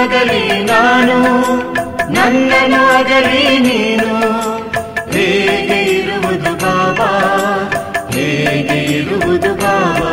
ಅಗಲಿ ನಾನು ನನ್ನನ್ನು ಅಗಲಿ ನೀನು ಹೇಗೆ ಇರುವುದು ಬಾಬಾ ಹೇಗೆ ಇರುವುದು ಬಾಬಾ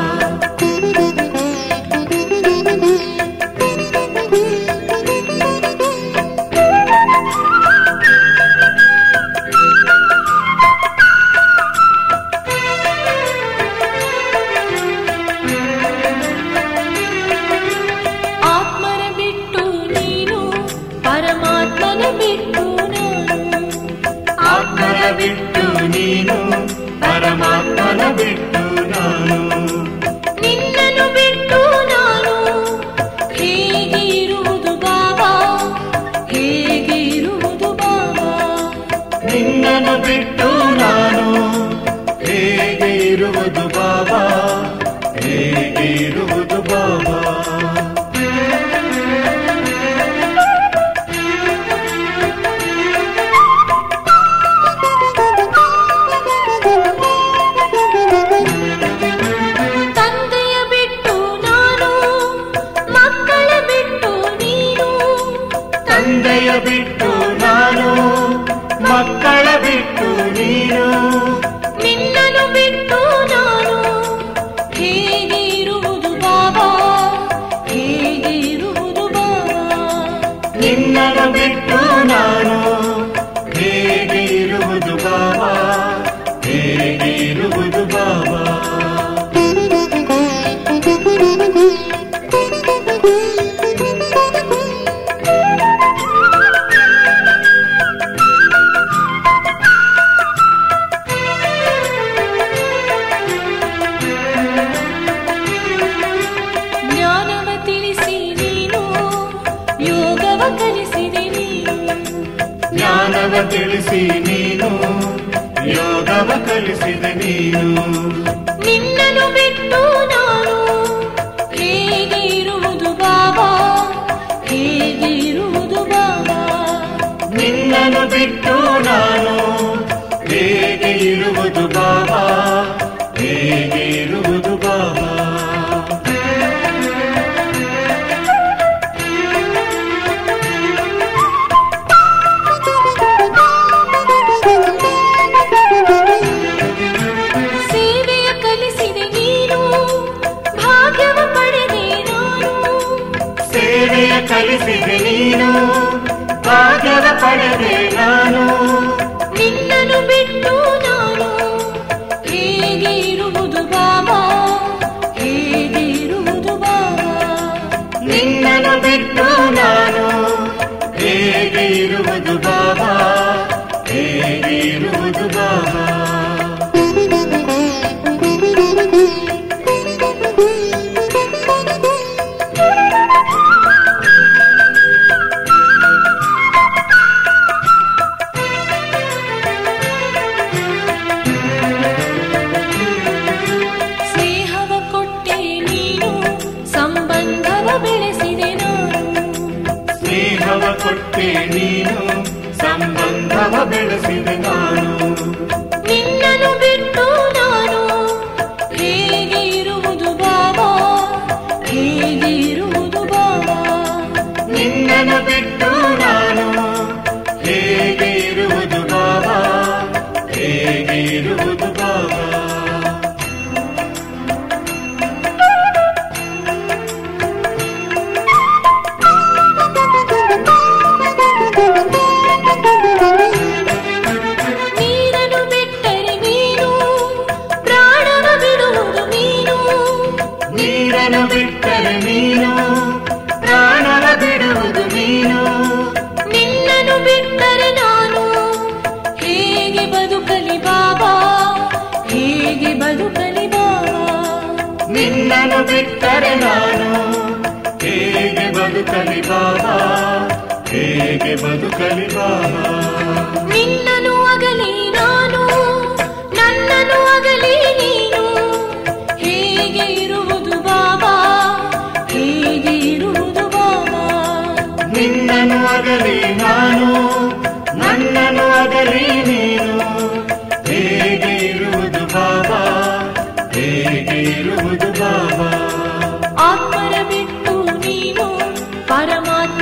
ಆತ್ಮನ ಬಿಟ್ಟು ನೀನು ಪರಮಾತ್ಮನ ಬಿಟ್ಟು ನಾನು ಆತ್ಮನ ಬಿಟ್ಟು ನೀನು ಪರಮಾತ್ಮನ ಬಿಟ್ಟು ನಾನು ನಿನ್ನನ್ನು ಬಿಟ್ಟು ನಾನು ಹೇಗೆ ಇರುವುದು ಬಾಬಾ ಹೇಗೆ ಇರುವುದು ಬಾಬಾ ನಿನ್ನನ್ನು ಬಿಟ್ಟು ನಾನು ಹೇಗೆ ಇರುವುದು ಬಾಬಾ ಹೇಗೆ ಇರುವುದು ಬಾಬಾ ತಂದೆಯ ಬಿಟ್ಟು ನಾನು ಮಕ್ಕಳ ಬಿಟ್ಟು ನೀನು ತಂದೆಯ ಬಿಟ್ಟು ನಾನು ಮಕ್ಕಳ ಬಿಟ್ಟು ನೀನು ನಿನ್ನನ್ನು ಬಿಟ್ಟು ನಾನು ಹೇಗೆ ಇರುವುದು ಬಾಬಾ ಹೇಗೆ ಇರುವುದು ಬಾಬಾ ನಿನ್ನನ್ನು ಬಿಟ್ಟು ನಾನು ಹೇಗೆ ಇರುವುದು ಬಾಬಾ ಹೇಗೆ ಇರುವುದು ಬಾಬಾ ಜ್ಞಾನವ ತಿಳಿಸಿ ನೀನು ಯೋಗವ ಕಲಿಸಿದೆ ನೀನು ಜ್ಞಾನವ ತಿಳಿಸಿ ನೀನು ಯೋಗವ ಕಲಿಸಿದ ನೀನು ನಿನ್ನನ್ನು ಬಿಟ್ಟು ನಾನು ಹೇಗೆ ಇರುವುದು ಬಾಬಾ ಹೇಗೆ ಇರುವುದು ಬಾಬಾ ನಿನ್ನನ್ನು ಬಿಟ್ಟು ನಾನು ಹೇಗೆ ಇರುವುದು ಬಾಬಾ ಹೇಗೆ ಇರುವುದು ಬಾಬಾ ಸೇವೆಯ ಕಲಿಸಿದೆ ನೀನು ಭಾಗ್ಯವ ಪಡೆದೆ ನಾನು ಸೇವೆಯ ಕಲಿಸಿದೆ ನೀನು ಭಾಗ್ಯವ ಪಡೆದೆ ನಾನು ನಿನ್ನನ್ನು ಬಿಟ್ಟು ನಾನು ಹೇಗೆ ಇರುವುದು ಬಾಬಾ ಹೇಗೆ ಇರುವುದು ಬಾಬಾ ನಿನ್ನನ್ನು ಬಿಟ್ಟು ನಾನು ಹೇಗೆ ಇರುವುದು ಬಾಬಾ ಹೇಗೆ ಇರುವುದು ಬಾಬಾ ಸ್ನೇಹವ ಕೊಟ್ಟೆ ನೀನು ಸಂಬಂಧವ ಬೆಳೆಸಿದೆ ನಾನು ಸ್ನೇಹವ ಕೊಟ್ಟೆ ನೀನು ಸಂಬಂಧವ ಬೆಳೆಸಿದೆ ನಾನು ನಿನ್ನನ್ನು ಬಿಟ್ಟು ನಾನು ಹೇಗೆ ಇರುವುದು ಬಾಬಾ ಹೇಗೆ ಇರುವುದು ಬಾಬಾ ನಿನ್ನನ್ನು ಬಿಟ್ಟು ನಾನು ಹೇಗೆ ಇರುವುದು ಬಾಬಾ ಹೇಗೆ ಇರುವುದು ಬಾಬಾ ನೀರನ್ನು ಬಿಟ್ಟರೆ ನೀನು ಪ್ರಾಣವ ಬಿಡುವುದು ನೀನು ನೀರನ್ನು ಬಿಟ್ಟರೆ ನೀನು ಪ್ರಾಣವ ಬಿಡುವುದು ನೀನು ನಿನ್ನನ್ನು ಬಿಟ್ಟರೆ ನಾನು ಹೇಗೆ ಬದುಕಲಿ ಬಾಬಾ ಹೇಗೆ ಬದುಕಲಿ ಬಾಬಾ ನಿನ್ನನ್ನು ಬಿಟ್ಟರೆ ನಾನು ಹೇಗೆ ಬದುಕಲಿ ಬಾಬಾ ಹೇಗೆ ಬದುಕಲಿ ಬಾಬಾ ನಿನ್ನನು ಅಗಲಿ ನಾನು ನನ್ನನು ಅಗಲಿ ನೀನು ಹೇಗೆ ಇರುವುದು ಬಾಬಾ ಹೇಗೆ ಇರುವುದು ಬಾಬಾ ನಿನ್ನನ್ನು ಅಗಲಿ ನಾನು ನನ್ನನ್ನು ಅಗಲಿ ನೀನು ಹೇಗೆ ಇರುವುದು ಬಾಬಾ ಹೇಗೆ ಇರುವುದು ಬಾಬಾ ಆತ್ಮರ ಬಿಟ್ಟು ನೀನು ಪರಮಾತ್ಮ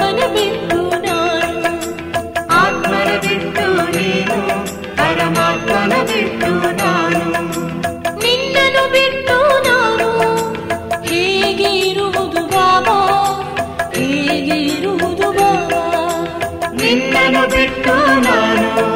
ಬಿಟ್ಟು ನಾನು